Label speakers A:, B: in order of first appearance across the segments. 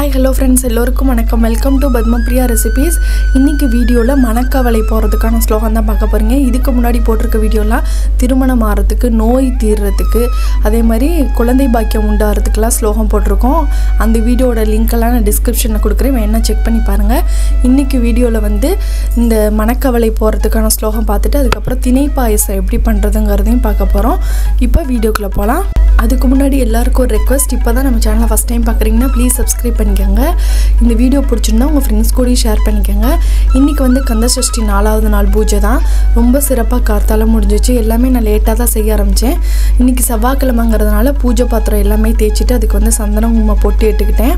A: hi hello friends எல்லோருக்கும் வணக்கம் welcome to Padmapriya recipes இன்றைக்கி வீடியோவில் மணக்கவலை போகிறதுக்கான ஸ்லோகம் தான் பார்க்க போகிறீங்க இதுக்கு முன்னாடி போட்டிருக்க வீடியோலாம் திருமணம் ஆகிறதுக்கு நோய் தீர்றதுக்கு அதே மாதிரி குழந்தை பாக்கியம் உண்டாகிறதுக்கெலாம் ஸ்லோகம் போட்டிருக்கோம் அந்த வீடியோட லிங்க்கெல்லாம் நான் டிஸ்கிரிப்ஷனில் கொடுக்குறேன் வேணா செக் பண்ணி பாருங்கள் இன்றைக்கி வீடியோவில் வந்து இந்த மணக்கவலை போகிறதுக்கான ஸ்லோகம் பார்த்துட்டு அதுக்கப்புறம் திணை பாயசம் எப்படி பண்ணுறதுங்கிறதையும் பார்க்க போகிறோம் இப்போ வீடியோக்குள்ளே போகலாம் அதுக்கு முன்னாடி எல்லாருக்கும் ஒரு ரெக்வஸ்ட் இப்போ தான் நம்ம சேனலை ஃபஸ்ட் டைம் பார்க்குறீங்கன்னா ப்ளீஸ் சப்ஸ்கிரைப் பண்ணிக்கோங்க இந்த வீடியோ பிடிச்சிருந்தா உங்கள் ஃப்ரெண்ட்ஸ் கூடயும் ஷேர் பண்ணிக்கோங்க இன்றைக்கி வந்து கந்த சஷ்டி நாலாவது நாள் பூஜை தான் ரொம்ப சிறப்பாக கார்த்தால முடிஞ்சிச்சு எல்லாமே நான் லேட்டாக தான் செய்ய ஆரம்பித்தேன் இன்றைக்கி செவ்வாய்க்கிழமைங்கிறதுனால பூஜை பாத்திரம் எல்லாமே தேய்ச்சிட்டு அதுக்கு வந்து சந்தனம் குங்குமம் போட்டு எடுத்துக்கிட்டேன்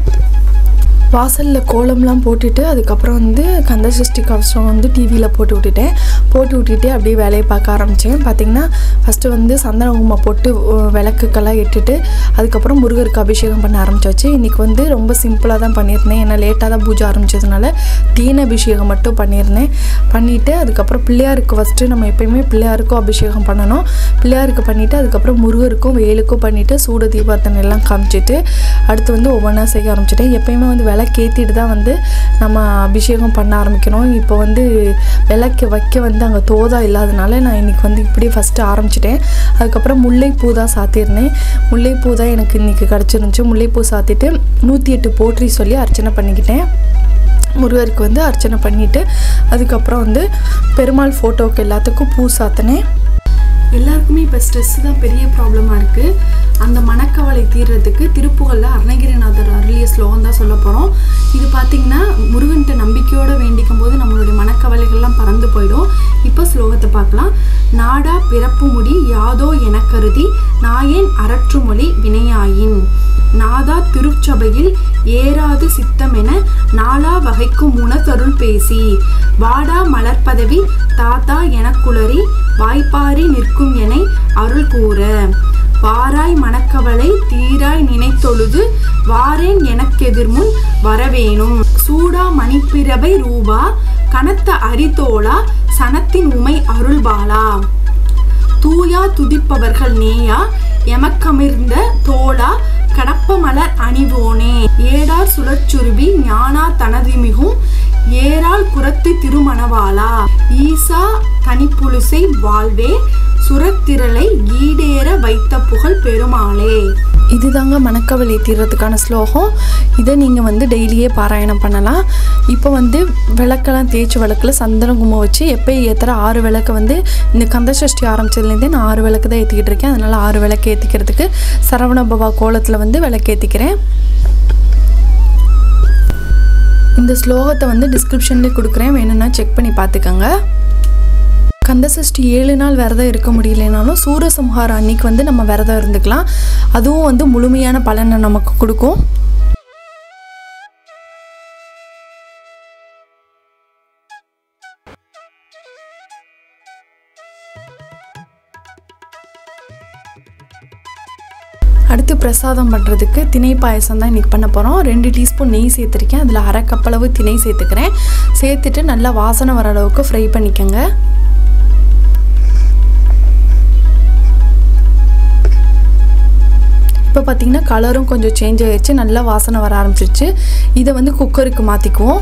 A: வாசலில் கோலம்லாம் போட்டுட்டு அதுக்கப்புறம் வந்து கந்த சஷ்டி கவசம் வந்து டிவியில் போட்டு விட்டுட்டேன் போட்டு விட்டுட்டு அப்படியே வேலையை பார்க்க ஆரம்பித்தேன் பார்த்திங்கன்னா ஃபஸ்ட்டு வந்து சந்தன குங்குமம் போட்டு அஹ், விளக்குக்கெல்லாம் இட்டுட்டு அதுக்கப்புறம் முருகருக்கு அபிஷேகம் பண்ண ஆரம்பிச்சாச்சு இன்றைக்கி வந்து ரொம்ப சிம்பிளாக தான் பண்ணியிருந்தேன் ஏன்னா லேட்டாக தான் பூஜை ஆரம்பிச்சதுனால தீன அபிஷேகம் மட்டும் பண்ணியிருந்தேன் பண்ணிவிட்டு அதுக்கப்புறம் பிள்ளையாருக்கு ஃபஸ்ட்டு நம்ம எப்பயுமே பிள்ளையாருக்கும் அபிஷேகம் பண்ணணும் பிள்ளையாருக்கு பண்ணிவிட்டு அதுக்கப்புறம் முருகருக்கும் வேலுக்கும் பண்ணிவிட்டு சூட தீபார்த்தனை எல்லாம் காமிச்சிட்டு அடுத்து வந்து ஒவ்வொன்றா செய்ய ஆரம்பிச்சிட்டேன் எப்பயுமே வந்து விளக்கேற்றிட்டு தான் வந்து நம்ம அபிஷேகம் பண்ண ஆரம்பிக்கணும் இப்போ வந்து விளக்கு வைக்க வந்து அங்கே தோதா இல்லாதனால நான் இன்றைக்கி வந்து இப்படியே ஃபஸ்ட்டு ஆரம்பிச்சிட்டேன் அதுக்கப்புறம் முல்லைப்பூ தான் சாத்தியிருந்தேன் முல்லைப்பூ தான் எனக்கு இன்றைக்கி கிடச்சிருந்துச்சி முல்லைப்பூ சாத்திட்டு நூற்றி எட்டு போற்றி சொல்லி அர்ச்சனை பண்ணிக்கிட்டேன் முருகருக்கு வந்து அர்ச்சனை பண்ணிவிட்டு அதுக்கப்புறம் வந்து பெருமாள் ஃபோட்டோவுக்கு எல்லாத்துக்கும் பூ சாத்தினேன் எல்லாருக்குமே இப்போ ஸ்ட்ரெஸ் தான் பெரிய ப்ராப்ளமாக இருக்குது அந்த மனக்கவலை தீர்றதுக்கு திருப்புகழில் அருணகிரிநாதர் அருளிய ஸ்லோகம் தான் சொல்ல போகிறோம் இது பார்த்திங்கன்னா முருகன்கிட்ட நம்பிக்கையோடு வேண்டிக்கும் போது நம்மளுடைய மனக்கவலைகள்லாம் பறந்து போயிடும் இப்போ ஸ்லோகத்தை பார்க்கலாம் நாடா பிறப்பு முடி யாதோ எனக்கருதி நாயேன் அரற்றுமொழி வினையாயின் நாதா திருச்சபையில் ஏறாது சித்தமென நாலா வகைக்கும் உணர்தருள் பேசி வாடா மலர்பதவி தாத்தா எனக்குளறி வாய்ப்பாரி நிற்கும் எனை அருள் கூற வாராய் மணக்கவலை தீராய் நினைத்தொழுது வாரேன் எனக்கெதிர்முன் வரவேணும் சூடா மணிப்பிரபை ரூபா கனத்த அரிதோளா சனத்தின் உமை அருள்பாலா தூயா துதிப்பவர்கள் நேயா எமக்கமிர்ந்த தோளா கடப்ப மலர் அணிவோனே ஏடார் சுழற்சுருவி ஞானா தனதிமிகும் ஏறால் குரத்து திருமணவாளா ஈசா தனிப்புலிசை வாழ்வே சுரத்திரளை ஈடேற வைத்த புகழ் பெருமாளே இதுதாங்க மணக்கவலை தீர்றதுக்கான ஸ்லோகம் இதை நீங்கள் வந்து டெய்லியே பாராயணம் பண்ணலாம் இப்போ வந்து விளக்கெல்லாம் தேய்ச்சி விளக்கில் சந்தன கும்பம் வச்சு எப்போ ஏற்றுற ஆறு விளக்கு வந்து இந்த கந்த சஷ்டி ஆரம்பிச்சதுலேருந்தே நான் ஆறு விளக்கு தான் ஏற்றிக்கிட்டு இருக்கேன் அதனால் ஆறு விளக்கு ஏற்றிக்கிறதுக்கு சரவண பவா கோலத்தில் வந்து விளக்கு ஏற்றிக்கிறேன் இந்த ஸ்லோகத்தை வந்து டிஸ்கிரிப்ஷன்லேயே கொடுக்குறேன் வேணும்னா செக் பண்ணி பார்த்துக்கோங்க கந்தசஷ்டி ஏழு நாள் விரதம் இருக்க முடியலனாலும் சூரசம்ஹாரம் அன்னைக்கு வந்து நம்ம விரதம் இருந்துக்கலாம் அதுவும் வந்து முழுமையான பலனை நமக்கு கொடுக்கும் அடுத்து பிரசாதம் பண்ணுறதுக்கு திணை பாயசம் தான் இன்றைக்கி பண்ண போகிறோம் ரெண்டு டீஸ்பூன் நெய் சேர்த்துருக்கேன் அதில் அரை கப்பளவு திணை சேர்த்துக்கிறேன் சேர்த்துட்டு நல்லா வாசனை வர அளவுக்கு ஃப்ரை பண்ணிக்கோங்க இப்போ பார்த்தீங்கன்னா கலரும் கொஞ்சம் சேஞ்ச் ஆகிடுச்சு நல்லா வாசனை வர ஆரம்பிச்சிருச்சு இதை வந்து குக்கருக்கு மாற்றிக்குவோம்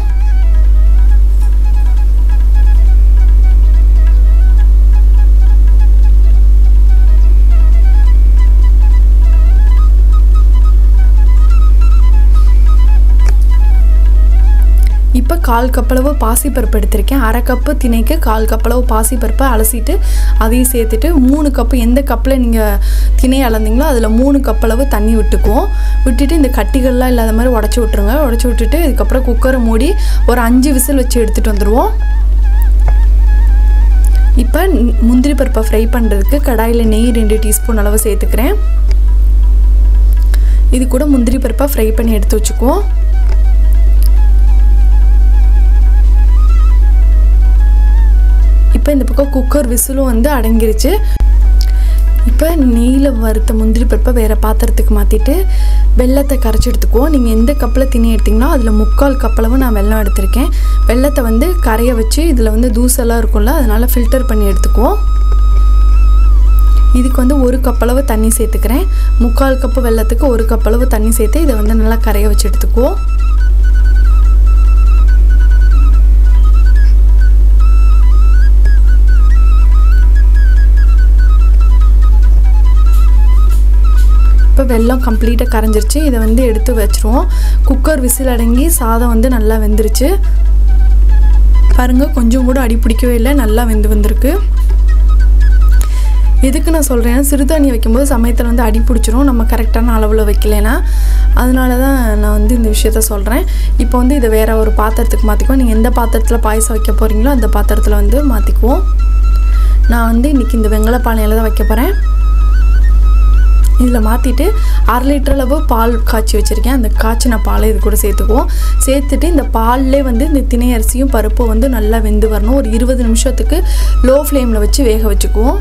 A: இப்போ கால் கப்பளவு பாசிப்பருப்பு எடுத்திருக்கேன் அரை கப்பு திணைக்கு கால் கப்பளவு பாசிப்பருப்பை அலசிட்டு அதையும் சேர்த்துட்டு மூணு கப்பு எந்த கப்பில் நீங்கள் திணை அளந்தீங்களோ அதில் மூணு கப்பளவு தண்ணி விட்டுக்குவோம் விட்டுட்டு இந்த கட்டிகள்லாம் இல்லாத மாதிரி உடச்சி விட்ருங்க உடச்சி விட்டுட்டு இதுக்கப்புறம் குக்கரை மூடி ஒரு அஞ்சு விசில் வச்சு எடுத்துகிட்டு வந்துடுவோம் இப்போ முந்திரி பருப்பை ஃப்ரை பண்ணுறதுக்கு கடாயில் நெய் ரெண்டு டீஸ்பூன் அளவு சேர்த்துக்கிறேன் இது கூட முந்திரி பருப்பை ஃப்ரை பண்ணி எடுத்து வச்சுக்குவோம் இப்போ இந்த பக்கம் குக்கர் விசிலும் வந்து அடங்கிருச்சு இப்போ நெய்யில் வறுத்த முந்திரி பருப்பை வேறு பாத்திரத்துக்கு மாற்றிட்டு வெள்ளத்தை கரைச்சி எடுத்துக்குவோம் நீங்கள் எந்த கப்பில் திணி எடுத்திங்களோ அதில் முக்கால் கப்பளவு நான் வெல்லம் எடுத்திருக்கேன் வெள்ளத்தை வந்து கரைய வச்சு இதில் வந்து தூசெல்லாம் இருக்கும்ல அதனால் ஃபில்டர் பண்ணி எடுத்துக்குவோம் இதுக்கு வந்து ஒரு கப்பளவு தண்ணி சேர்த்துக்கிறேன் முக்கால் கப்பு வெள்ளத்துக்கு ஒரு கப்பளவு தண்ணி சேர்த்து இதை வந்து நல்லா கரைய வச்சு எடுத்துக்குவோம் இப்போ வெள்ளம் கம்ப்ளீட்டாக கரைஞ்சிருச்சு இதை வந்து எடுத்து வச்சுருவோம் குக்கர் விசில் அடங்கி சாதம் வந்து நல்லா வெந்துருச்சு பாருங்கள் கொஞ்சம் கூட அடி பிடிக்கவே இல்லை நல்லா வெந்து வந்திருக்கு எதுக்கு நான் சொல்கிறேன்னா சிறுதானி வைக்கும்போது சமயத்தில் வந்து அடி பிடிச்சிரும் நம்ம கரெக்டான அளவில் வைக்கலைன்னா அதனால தான் நான் வந்து இந்த விஷயத்த சொல்கிறேன் இப்போ வந்து இதை வேறு ஒரு பாத்திரத்துக்கு மாற்றிக்குவோம் நீங்கள் எந்த பாத்திரத்தில் பாயசம் வைக்க போகிறீங்களோ அந்த பாத்திரத்தில் வந்து மாற்றிக்குவோம் நான் வந்து இன்றைக்கி இந்த வெங்கல பானையில் தான் வைக்க போகிறேன் இதில் மாற்றிட்டு அரை லிட்டர் அளவு பால் காய்ச்சி வச்சுருக்கேன் அந்த காய்ச்சின பாலை இது கூட சேர்த்துக்குவோம் சேர்த்துட்டு இந்த பால்லே வந்து இந்த திணை அரிசியும் பருப்பும் வந்து நல்லா வெந்து வரணும் ஒரு இருபது நிமிஷத்துக்கு லோ ஃப்ளேமில் வச்சு வேக வச்சுக்குவோம்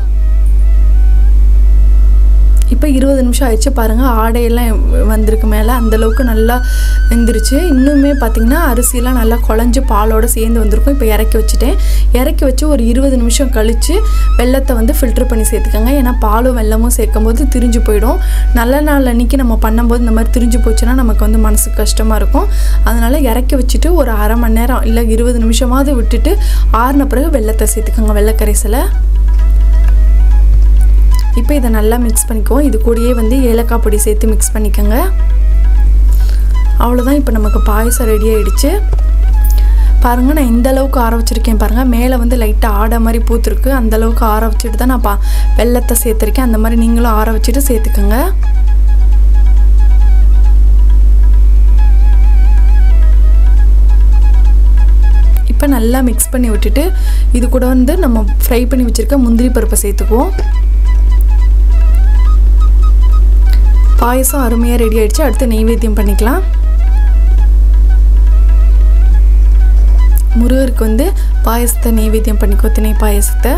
A: இப்போ இருபது நிமிஷம் ஆயிடுச்சு பாருங்கள் ஆடையெல்லாம் வந்திருக்கு மேலே அந்தளவுக்கு நல்லா வெந்துருச்சு இன்னுமே பார்த்திங்கன்னா அரிசியெல்லாம் நல்லா குழஞ்சி பாலோடு சேர்ந்து வந்திருக்கும் இப்போ இறக்கி வச்சுட்டேன் இறக்கி வச்சு ஒரு இருபது நிமிஷம் கழித்து வெள்ளத்தை வந்து ஃபில்டர் பண்ணி சேர்த்துக்கோங்க ஏன்னா பாலும் வெள்ளமும் சேர்க்கும் போது திரிஞ்சு போயிடும் நல்ல நாள் அன்றைக்கி நம்ம பண்ணும்போது இந்த மாதிரி திரிஞ்சு போச்சுன்னா நமக்கு வந்து மனசுக்கு கஷ்டமாக இருக்கும் அதனால் இறக்கி வச்சுட்டு ஒரு அரை மணி நேரம் இல்லை இருபது நிமிஷமாவது விட்டுட்டு ஆறின பிறகு வெள்ளத்தை சேர்த்துக்கோங்க வெள்ளக்கரைசலை இப்போ இதை நல்லா மிக்ஸ் பண்ணிக்குவோம் இது கூடயே வந்து ஏலக்காய் பொடி சேர்த்து மிக்ஸ் பண்ணிக்கோங்க அவ்வளோதான் இப்போ நமக்கு பாயசம் ரெடி ஆகிடுச்சு பாருங்கள் நான் இந்த அளவுக்கு ஆற வச்சுருக்கேன் பாருங்கள் மேலே வந்து லைட்டாக ஆடை மாதிரி பூத்துருக்கு அந்த அளவுக்கு ஆற வச்சுட்டு தான் நான் பா வெள்ளத்தை சேர்த்துருக்கேன் அந்த மாதிரி நீங்களும் ஆற வச்சுட்டு சேர்த்துக்கோங்க இப்போ நல்லா மிக்ஸ் பண்ணி விட்டுட்டு இது கூட வந்து நம்ம ஃப்ரை பண்ணி வச்சுருக்க முந்திரி பருப்பை சேர்த்துக்குவோம் பாயசம் அருமையாக ரெடி ஆயிடுச்சு அடுத்து நெய்வேத்தியம் பண்ணிக்கலாம் முருகருக்கு வந்து பாயசத்தை நெய்வேத்தியம் பண்ணிக்கோ திணை பாயசத்தை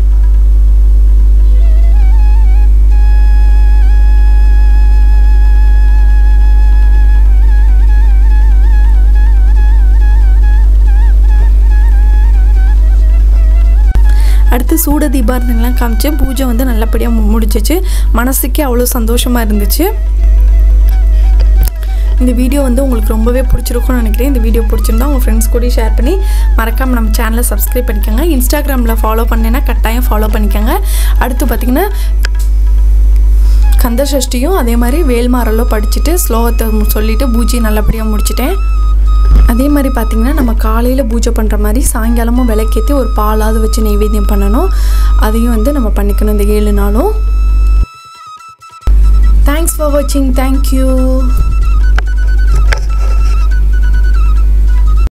A: அடுத்து சூட தீபாரதனைலாம் காமிச்சு பூஜை வந்து நல்லபடியாக முடிச்சிச்சு மனசுக்கே அவ்வளோ சந்தோஷமாக இருந்துச்சு இந்த வீடியோ வந்து உங்களுக்கு ரொம்பவே பிடிச்சிருக்கும்னு நினைக்கிறேன் இந்த வீடியோ பிடிச்சிருந்தா உங்கள் ஃப்ரெண்ட்ஸ் கூட ஷேர் பண்ணி மறக்காமல் நம்ம சேனலை சப்ஸ்கிரைப் பண்ணிக்கோங்க இன்ஸ்டாகிராமில் ஃபாலோ பண்ணேன்னா கட்டாயம் ஃபாலோ பண்ணிக்கோங்க அடுத்து பார்த்திங்கன்னா கந்த சஷ்டியும் அதே மாதிரி வேல்மாரலோ படிச்சுட்டு ஸ்லோகத்தை சொல்லிவிட்டு பூஜை நல்லபடியாக முடிச்சிட்டேன் அதே மாதிரி பார்த்திங்கன்னா நம்ம காலையில் பூஜை பண்ணுற மாதிரி சாயங்காலமும் விளக்கேற்றி ஒரு பாலாவது வச்சு நைவேத்தியம் பண்ணணும் அதையும் வந்து நம்ம பண்ணிக்கணும் இந்த ஏழு நாளும் தேங்க்ஸ் ஃபார் வாட்சிங் தேங்க்யூ